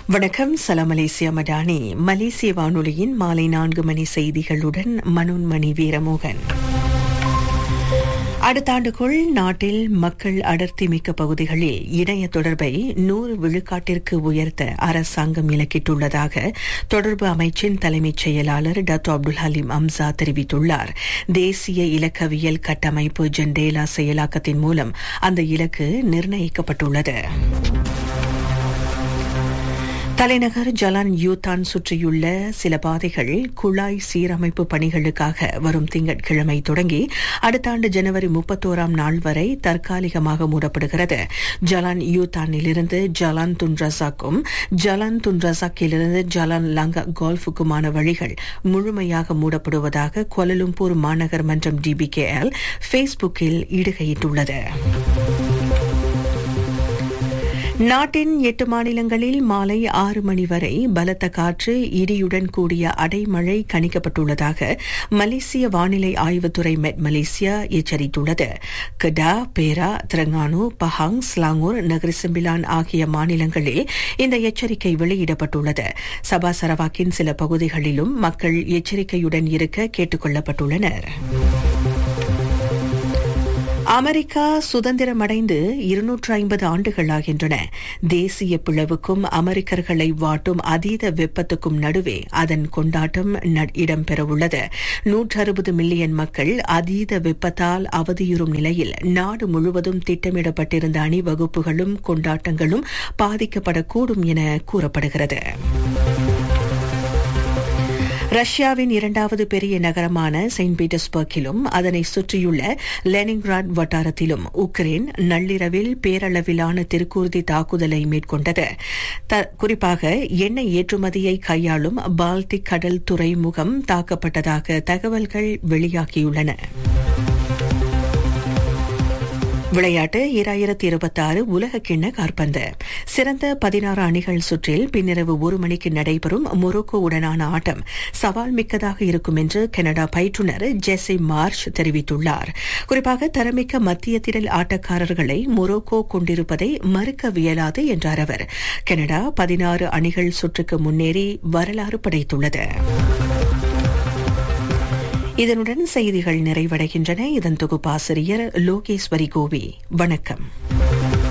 வணக்கம் சலாம் மலேசியா மடானி மலேசிய வானொலியின் மாலை நான்கு மணி செய்திகளுடன் மனோன்மணி வீரமோகன் அடுத்த ஆண்டுக்குள் நாட்டில் மக்கள் அடர்த்தி மிக்க பகுதிகளில் இணைய தொடர்பை நூறு விழுக்காட்டிற்கு உயர்த்த அரசாங்கம் இலக்கிட்டுள்ளதாக தொடர்பு அமைச்சின் தலைமைச் செயலாளர் டத்து அப்துல் ஹலீம் அம்சா தெரிவித்துள்ளார் தேசிய இலக்கவியல் கட்டமைப்பு ஜெண்டேலா செயலாக்கத்தின் மூலம் அந்த இலக்கு நிர்ணயிக்கப்பட்டுள்ளது தலைநகர் ஜலான் யூதான் சுற்றியுள்ள சில பாதைகள் குழாய் சீரமைப்பு பணிகளுக்காக வரும் திங்கட்கிழமை தொடங்கி அடுத்த ஆண்டு ஜனவரி முப்பத்தோராம் நாள் வரை தற்காலிகமாக மூடப்படுகிறது ஜலான் யூதானிலிருந்து ஜலான் துன்ரசாக்கும் ஜலான் துன்ரசாக்கிலிருந்து ஜலான் லங்கா கோல்ஃபுக்குமான வழிகள் முழுமையாக மூடப்படுவதாக கோலலும்பூர் மாநகர் மன்றம் டிபிகேஎல் ஃபேஸ்புக்கில் இடுகையிட்டுள்ளது நாட்டின் எட்டு மாநிலங்களில் மாலை ஆறு மணி வரை பலத்த காற்று இடியுடன் கூடிய அடைமழை கணிக்கப்பட்டுள்ளதாக மலேசிய வானிலை ஆய்வுத்துறை மெட் மலேசியா எச்சரித்துள்ளது கடா பேரா திரங்கானு பஹாங் ஸ்லாங்கூர் நகரிசம்பிலான் ஆகிய மாநிலங்களில் இந்த எச்சரிக்கை வெளியிடப்பட்டுள்ளது சபா சரவாக்கின் சில பகுதிகளிலும் மக்கள் எச்சரிக்கையுடன் இருக்க கேட்டுக் கொள்ளப்பட்டுள்ளனர் அமெரிக்கா சுதந்திரமடைந்து இருநூற்று ஐம்பது ஆண்டுகள் ஆகின்றன தேசிய பிளவுக்கும் அமெரிக்கர்களை வாட்டும் அதீத வெப்பத்துக்கும் நடுவே அதன் கொண்டாட்டம் இடம்பெறவுள்ளது நூற்று அறுபது மில்லியன் மக்கள் அதீத வெப்பத்தால் அவதியுறும் நிலையில் நாடு முழுவதும் திட்டமிடப்பட்டிருந்த அணிவகுப்புகளும் கொண்டாட்டங்களும் பாதிக்கப்படக்கூடும் என கூறப்படுகிறது ரஷ்யாவின் இரண்டாவது பெரிய நகரமான செயின்ட் பீட்டர்ஸ்பர்க்கிலும் அதனை சுற்றியுள்ள லெனின்கிராட் வட்டாரத்திலும் உக்ரைன் நள்ளிரவில் பேரளவிலான திருக்கூர்தி தாக்குதலை மேற்கொண்டது குறிப்பாக எண்ணெய் ஏற்றுமதியை கையாளும் பால்டிக் கடல் துறைமுகம் தாக்கப்பட்டதாக தகவல்கள் வெளியாகியுள்ளன விளையாட்டு இராயிரத்தி இருபத்தி ஆறு உலக கிண்ண காற்பந்து சிறந்த பதினாறு அணிகள் சுற்றில் பின்னிரவு ஒரு மணிக்கு நடைபெறும் மொரோக்கோவுடனான ஆட்டம் சவால் மிக்கதாக இருக்கும் என்று கனடா பயிற்றுநர் ஜெசி மார்ச் தெரிவித்துள்ளார் குறிப்பாக தரமிக்க மத்திய திரள் ஆட்டக்காரர்களை மொரோக்கோ கொண்டிருப்பதை மறுக்கவியலாது என்றார் அவர் கனடா பதினாறு அணிகள் சுற்றுக்கு முன்னேறி வரலாறு படைத்துள்ளது இதனுடன் செய்திகள் நிறைவடைகின்றன இதன் தொகுப்பாசிரியர் லோகேஸ்வரி கோவி வணக்கம்